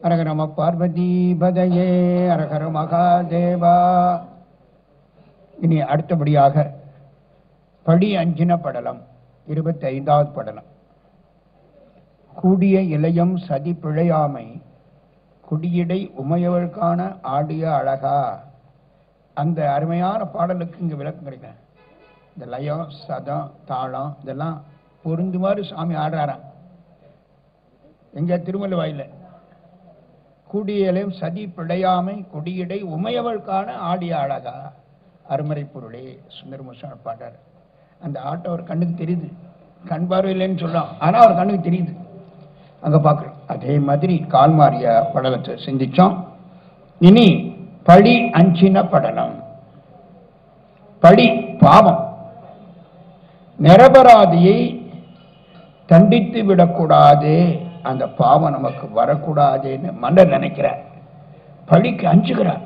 அரகர நம பார்வதி பதையே அரகர மகாதேவா இனி அடுத்தபடியாக படி அஞ்சின படலம் இருபத்தி ஐந்தாவது படலம் கூடிய இளையம் சதி பிழையாமை குடியடை உமையவழ்கான ஆடிய அழகா அந்த அருமையான பாடலுக்கு இங்க விளக்கம் கிடைக்கும் இந்த லயம் சதம் தாளம் இதெல்லாம் பொருந்துமாறு சாமி ஆடுறாராம் எங்க திருமலை வாயில கூடியலையும் சதி பிழையாமை குடியடை உமையவழ்கான ஆடிய அழகா அருமறை பொருளே சுந்தரமுசாமி பாட்டார் அந்த ஆட்டம் அவர் கண்ணுக்கு தெரியுது கண் பார்வை இல்லைன்னு சொல்லலாம் ஆனா அவர் கண்ணுக்கு தெரியுது அங்க பார்க்கிறோம் அதே மாதிரி கால்மாரிய படலத்தை சிந்திச்சோம் இனி பழி அஞ்சின படலம் பழி பாவம் நிரபராதியை தண்டித்து விடக்கூடாது அந்த பாவம் நமக்கு வரக்கூடாதுன்னு மன்னர் நினைக்கிறார் பழிக்கு அஞ்சுகிறார்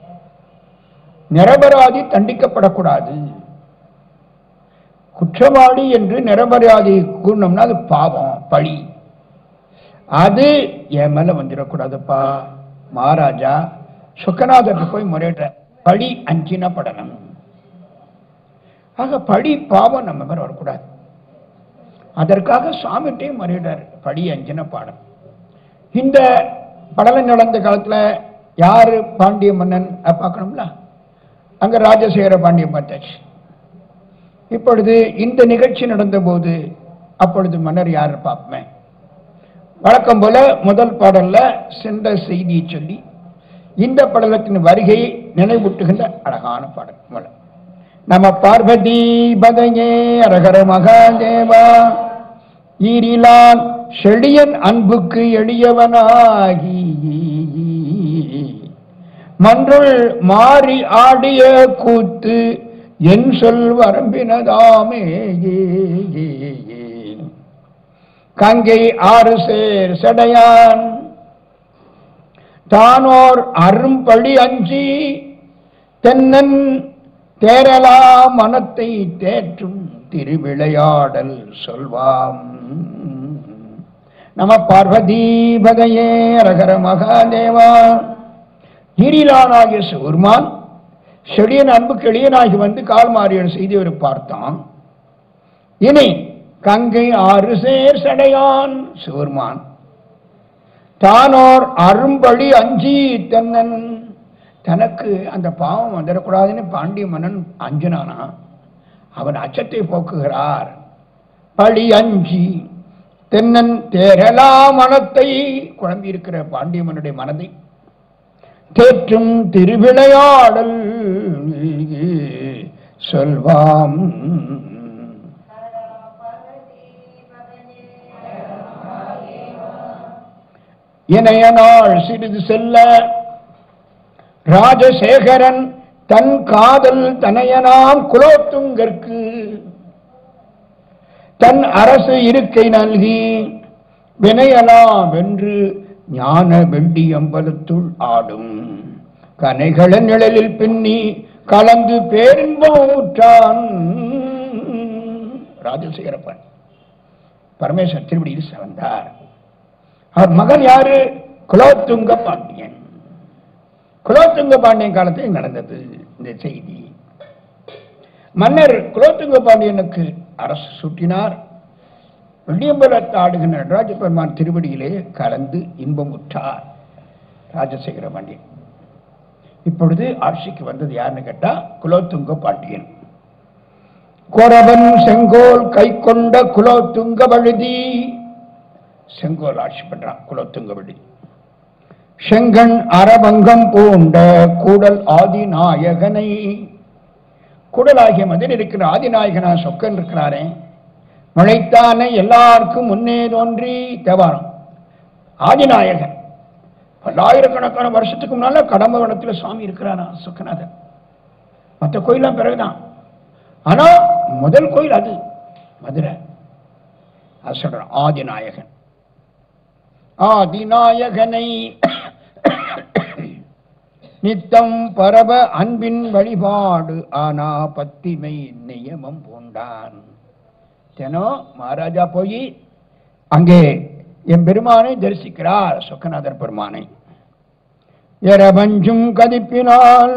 நிரபராதி தண்டிக்கப்படக்கூடாது குற்றவாளி என்று நிரபராதி கூறினோம்னா அது பாவம் பழி அது என் மேல வந்துடக்கூடாதுப்பா மகாராஜா சுக்கநாதருக்கு போய் முறையிடுற பழி அஞ்சின படணும் ஆக பழி பாவம் நம்ம மேல வரக்கூடாது அதற்காக சுவாமிகிட்டையும் முறையிடார் படி அஞ்சின பாடம் இந்த படலம் நடந்த காலத்துல யாரு பாண்டிய மன்னன் அதை பார்க்கணும்ல அங்க ராஜசேகர பாண்டியன் பார்த்தாச்சு இப்பொழுது இந்த நிகழ்ச்சி நடந்தபோது அப்பொழுது மன்னர் யார் பார்ப்பேன் வழக்கம் போல முதல் பாடல்ல சென்ற செய்தியை சொல்லி இந்த படலத்தின் வருகையை நினைவூட்டுகின்ற அழகான பாடல் முதல்ல நம பார்வதி பதையே அரகர மகாதேவா ஈரிலான் செழியன் அன்புக்கு எளியவனாகி மன்றுள் மாறி ஆடிய கூத்து என் சொல் வரம்பினதாமே கங்கை ஆறு சேர் சடையான் தானோர் அரும்பழி அஞ்சி தென்னன் தேரலா மனத்தை தேற்றும் திருவிளையாடல் சொல்வாம் நம பார்வதி பதையே ரகர மகாதேவா நீரிலானாகிய சூர்மான் செடியன் அன்பு கிளியனாகி வந்து கால் மாறியன் செய்தியவர் பார்த்தான் இனி கங்கை ஆறு சேர் சடையான் சூர்மான் தானோர் அரும்பழி அஞ்சி தென்னன் தனக்கு அந்த பாவம் வந்துடக்கூடாதுன்னு பாண்டிய மன்னன் அஞ்சினானா அவன் அச்சத்தை போக்குகிறார் பழி அஞ்சி தென்னன் தேரலா மனத்தை குழம்பி இருக்கிற பாண்டிய மன்னுடைய மனதை தேற்றும் திருவிளையாடல் சொல்வாம் இணைய நாள் சிறிது செல்ல ராஜசேகரன் தன் காதல் தனையனாம் குலோத்துங்கற்கு தன் அரசு இருக்கை நல்கி வினையலாம் என்று ஞான வெள்ளி அம்பலத்துள் ஆடும் கனைகள நிழலில் பின்னி கலந்து பேரின்பூற்றான் ராஜசேகரப்பன் பரமேஸ்வர திருவடியில் சிறந்தார் அவர் மகன் யாரு குலோத்துங்க பாண்டியன் குலோத்துங்க பாண்டியன் காலத்தில் நடந்தது இந்த செய்தி மன்னர் குலோத்துங்க பாண்டியனுக்கு அரசு சூட்டினார் வெள்ளியம்பலத்தை ஆடுகின்ற நடராஜ பெருமான் திருவடியிலே கலந்து இன்பமுற்றார் ராஜசேகர பாண்டியன் இப்பொழுது ஆட்சிக்கு வந்தது யாருன்னு கேட்டா குலோத்துங்க பாண்டியன் கோரவன் செங்கோல் கை கொண்ட குலோத்துங்க வழுதி செங்கோல் ஆட்சி பண்றான் குலோத்துங்க வழுதி செங்கண் அரபங்கம் பூண்ட கூடல் ஆதிநாயகனை கூடலாகிய மதில் இருக்கிற ஆதிநாயகனா சொக்கன் இருக்கிறாரே முளைத்தானே எல்லாருக்கும் முன்னே தோன்றி தேவாரம் ஆதிநாயகன் பல்லாயிரக்கணக்கான வருஷத்துக்கு முன்னால கடம்பவனத்துல சுவாமி இருக்கிறாரா சொக்கநாதன் மற்ற கோயிலாம் பிறகுதான் ஆனா முதல் கோயில் அது மதுரை அது சொல்றான் ஆதிநாயகன் ஆதிநாயகனை நித்தம் பரவ அன்பின் வழிபாடு ஆனா பத்திமை நியமம் பூண்டான் தினம் மகாராஜா போய் அங்கே என் பெருமானை தரிசிக்கிறார் சொக்கநாதர் பெருமானை எரபஞ்சும் கதிப்பினால்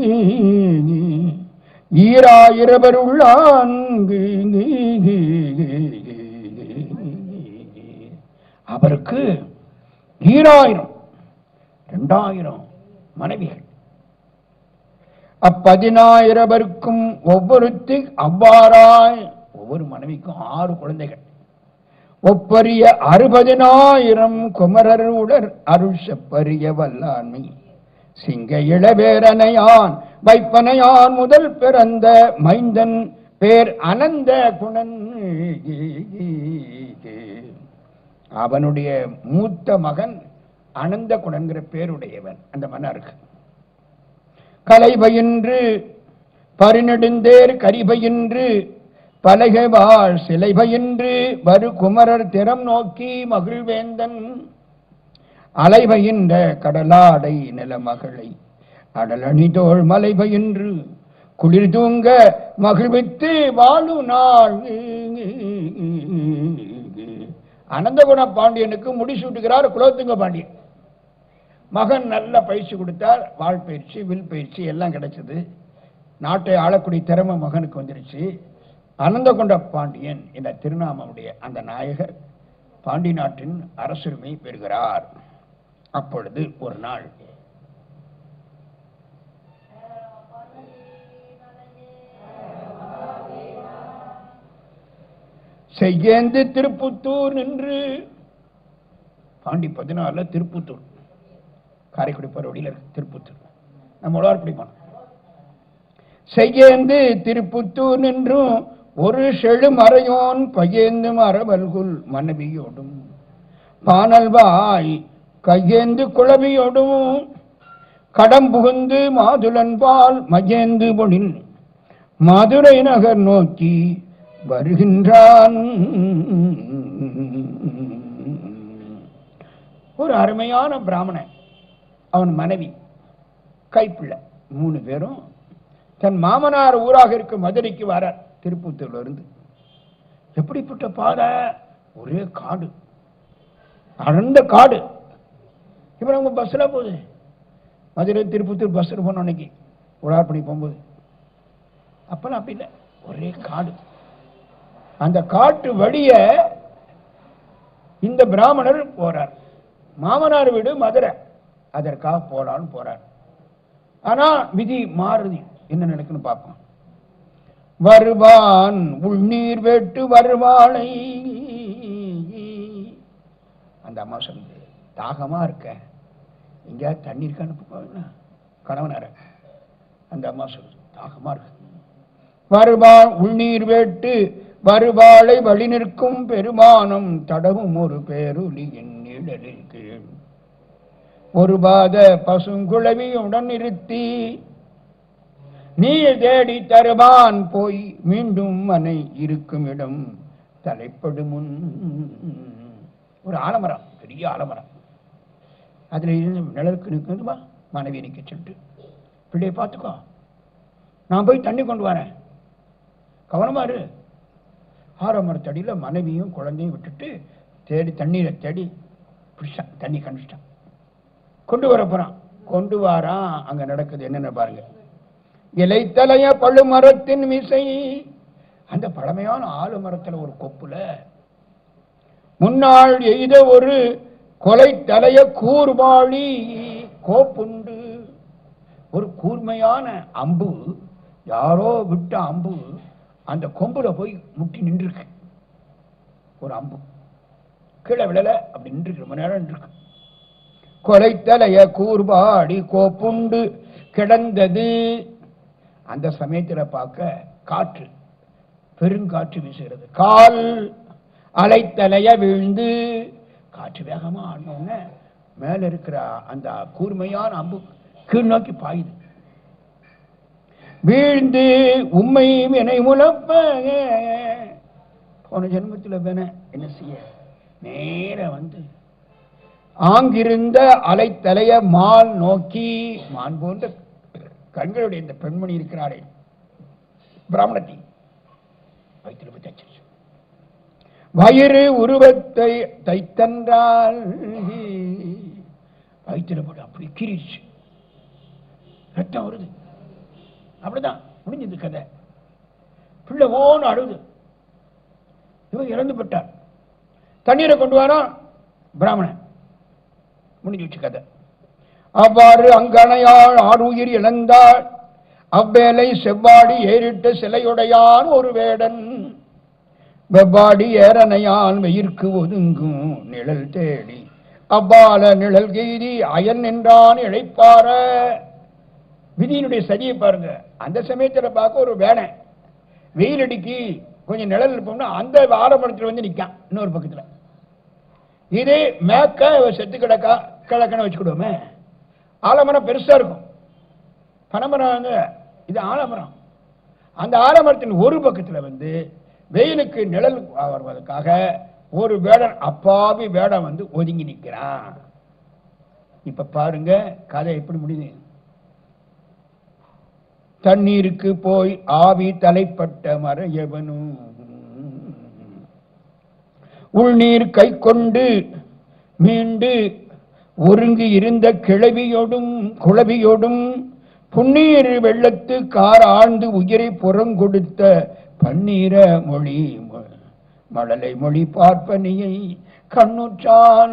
ஈராயிரவர் உள்ளான்கு அவருக்கு ஈராயிரம் இரண்டாயிரம் மனைவிகள் அப்பதினாயிரவருக்கும் ஒவ்வொருத்தி அவ்வாறாய் ஒவ்வொரு மனைவிக்கும் ஆறு குழந்தைகள் ஒப்பரிய அறுபதினாயிரம் குமரர் உடர் அருள் செப்பரிய வல்லாண்மை சிங்க இளவேரனையான் வைப்பனையான் முதல் பிறந்த மைந்தன் பேர் அனந்த குணன் அவனுடைய மூத்த மகன் அனந்த குணன்கிற பேருடையவன் அந்த மன்னருக்கு கலை பயின்று பரிநெடுந்தேர் கரிபயின்று பலகை வாழ் சிலை பயின்று வரு குமரர் திறம் நோக்கி மகிழ்வேந்தன் அலைபயின்ற கடலாடை நிலமகளை அடலணி தோள் மலை பயின்று குளிர் தூங்க மகிழ்வித்து வாழு நாள் அனந்தகுண பாண்டியனுக்கு முடிசூட்டுகிறார் குலோத்துங்க பாண்டியன் மகன் நல்ல பயிற்சி கொடுத்தார் வாழ் பயிற்சி வில் பயிற்சி எல்லாம் கிடைச்சது நாட்டை ஆளக்கூடிய திறமை மகனுக்கு வந்துருச்சு அனந்தகொண்ட பாண்டியன் என்ற திருநாமமுடைய அந்த நாயகர் பாண்டி நாட்டின் அரசுரிமை பெறுகிறார் அப்பொழுது ஒரு நாள் செய்யேந்து திருப்புத்தூர் நின்று பாண்டி பதினாலுல திருப்புத்தூர் காரைக்குடி போற வழியில இருக்கு திருப்புத்தூர் நம்ம உலகப்படி போனோம் செய்யேந்து திருப்புத்தூர் நின்றும் ஒரு செழு மறையோன் பையேந்து மரவல்குல் மனைவியோடும் பானல்வாய் கையேந்து குழவியோடும் கடம் புகுந்து மாதுளன்பால் மகேந்து பொழில் மதுரை நகர் நோக்கி வருகின்றான் ஒரு அருமையான பிராமணன் அவன் மனைவி கைப்பிள்ளை மூணு பேரும் தன் மாமனார் ஊராக இருக்கும் மதுரைக்கு வரார் திருப்பத்தூர்ல இருந்து எப்படிப்பட்ட பாதை ஒரே காடு அடர்ந்த காடு இப்ப நம்ம பஸ்ல போகுது மதுரை திருப்பத்தூர் பஸ்ல போனோம் அன்னைக்கு உடார்படி போகும்போது அப்பெல்லாம் அப்படி இல்லை ஒரே காடு அந்த காட்டு வழிய இந்த பிராமணர் போறார் மாமனார் வீடு மதுரை அதற்காக போலான்னு போறார் ஆனா விதி மாறுதி என்ன நடக்குன்னு பார்ப்போம் வருவான் உள்நீர் வெட்டு வருவாளை அந்த அம்மா சொல்லுது தாகமா இருக்க எங்கேயாவது தண்ணி இருக்கான்னு கணவனார அந்த அம்மா சொல்லுது தாகமா இருக்கு வருவான் உள்நீர் வெட்டு வருவாளை வழி நிற்கும் பெருமானம் தடவும் ஒரு பேருலியின் நிழலிற்கு ஒரு பாத பசுங்குழவியுடன் நிறுத்தி நீ தேடி தருவான் போய் மீண்டும் மனை இருக்கும் இடம் தலைப்படு முன் ஒரு ஆலமரம் பெரிய ஆலமரம் அதுல இருந்து நிழலுக்கு நிற்குதுமா மனைவி நிக்க சொல்லிட்டு பிள்ளைய பார்த்துக்கோ நான் போய் தண்ணி கொண்டு வரேன் கவனமா இரு ஆரமரத்தடியில மனைவியும் குழந்தையும் விட்டுட்டு தேடி தண்ணீரை தேடி பிடிச்சான் தண்ணி கண்டுச்சிட்டான் கொண்டு வர போறான் கொண்டு வாரான் அங்க நடக்குது என்னென்ன பாருங்க இலைத்தலைய பழுமரத்தின் மிசை அந்த பழமையான ஆலுமரத்துல ஒரு கொப்புல முன்னாள் எய்த ஒரு கொலை தலைய கூர்வாளி கோப்புண்டு ஒரு கூர்மையான அம்பு யாரோ விட்ட அம்பு அந்த கொம்புல போய் முட்டி நின்றுருக்கு ஒரு அம்பு கீழே விழல அப்படி நின்றுருக்கு ரொம்ப நேரம் நின்றுருக்கு கொலைத்தலைய கூர்பாடி கோப்புண்டு கிடந்தது அந்த சமயத்துல பார்க்க காற்று பெருங்காற்று வீசுகிறது கால் அலைத்தலைய விழுந்து காற்று வேகமா ஆடினோடனே மேல இருக்கிற அந்த கூர்மையான அம்பு கீழ் நோக்கி பாயுது வீழ்ந்து உம்மை வினை முழப்ப போன ஜென்மத்தில் வேண என்ன செய்ய நேர வந்து ஆங்கிருந்த அலைத்தலைய மால் நோக்கி மான் போன்ற கண்களுடைய இந்த பெண்மணி இருக்கிறாரே பிராமணத்தி வயிற்றுல போய் தச்சிருச்சு வயிறு உருவத்தை தைத்தன்றால் வயிற்றுல போட்டு அப்படி கிரிச்சு ரத்தம் வருது அப்படிதான் முடிஞ்சது கதை பிள்ளை ஓன்னு அழுது இவன் இறந்து போட்டார் தண்ணீரை கொண்டு வரான் பிராமணன் முடிஞ்சிச்சு கதை அவ்வாறு அங்கனையாள் ஆறுயிர் இழந்தாள் அவ்வேளை செவ்வாடி ஏறிட்ட சிலையுடையான் ஒரு வேடன் வெவ்வாடி ஏறனையான் வெயிற்கு ஒதுங்கும் நிழல் தேடி அவ்வால நிழல் கெய்தி அயன் நின்றான் இழைப்பார விதியினுடைய சதியை பாருங்க அந்த சமயத்துல பார்க்க ஒரு வேனை வெயில் அடிக்கி கொஞ்சம் நிழல் இருப்போம்னா அந்த ஆரம்பரத்தில் வந்து நிற்கான் இன்னொரு பக்கத்துல இதே மேக்க செத்து கிடக்கா கிழக்கன வச்சுக்கிடுவோமே ஆலமரம் பெருசா இருக்கும் பனைமரம் வந்து இது ஆலமரம் அந்த ஆலமரத்தின் ஒரு பக்கத்துல வந்து வெயிலுக்கு நிழல் வருவதற்காக ஒரு வேடன் அப்பாவி வேடம் வந்து ஒதுங்கி நிற்கிறான் இப்ப பாருங்க கதை எப்படி முடியுது தண்ணீருக்கு போய் ஆவி தலைப்பட்ட மறையவனும் உள்நீர் கை கொண்டு மீண்டு ஒருங்கி இருந்த கிளவியோடும் குளவியோடும் புன்னீர் வெள்ளத்து கார் ஆழ்ந்து உயிரை புறங்கொடுத்த பன்னீர மொழி ம- மழலை மொழி பார்ப்பனியை கண்ணுற்றான்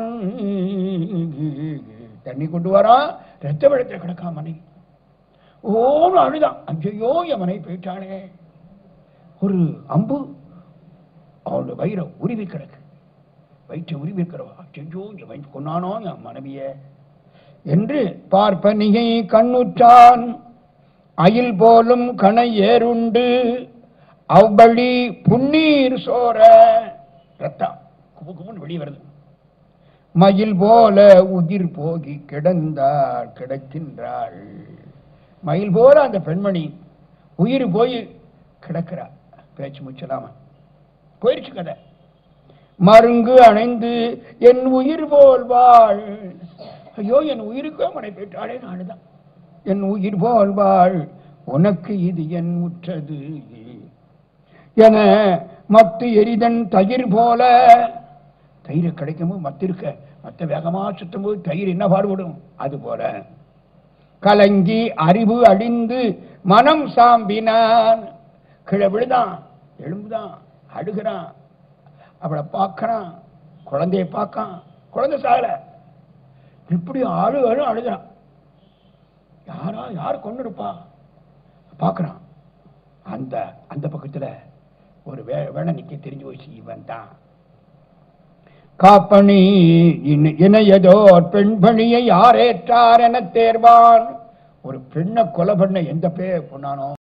தண்ணி கொண்டு வரான் ரத்த வெள்ளத்தில் கிடக்கா மனைவி ஓன்னு அழுதான் ஐயோ என் மனைவி போயிட்டானே ஒரு அம்பு அவளோட வயிறை உருவி கிடக்கு வயிற்றை உருவி இருக்கிறவா ஐயோ என் வயிற்று கொண்டானோ என் மனைவிய என்று பார்ப்பனியை கண்ணுற்றான் அயில் போலும் கணை ஏறுண்டு அவ்வழி புன்னீர் சோர ரத்தம் குபு குபுன்னு வெளியே வருது மயில் போல உயிர் போகி கிடந்தாள் கிடக்கின்றாள் மயில் போல அந்த பெண்மணி உயிர் போய் கிடக்கிறா பேச்சு முச்சலாம போயிருச்சு கதை மருங்கு அணைந்து என் உயிர் போல் வாழ் ஐயோ என் உயிருக்கோ மனை போயிட்டாளே நானுதான் என் உயிர் போல் வாழ் உனக்கு இது என் உற்றது என மத்து எரிதன் தயிர் போல தயிர் கிடைக்கும்போது மத்து இருக்க மத்த வேகமா சுத்தும் போது தயிர் என்ன பாடுபடும் அது போல கலங்கி அறிவு அழிந்து மனம் சாம்பினான் கீழே விழுதான் எழும்புதான் அழுகிறான் அவளை பார்க்கறான் குழந்தைய பார்க்கான் குழந்தை சாகல இப்படி அழு அழு அழுகிறான் யாரா யார் கொண்டு இருப்பா பார்க்கறான் அந்த அந்த பக்கத்துல ஒரு வே வேண நிக்க தெரிஞ்சு போச்சு இவன் தான் காப்பணி இன- இணையதோர் பெண் பணியை யாரேற்றார் என தேர்வான் ஒரு பெண்ணை கொலை பண்ண எந்த பேர் பொண்ணானோ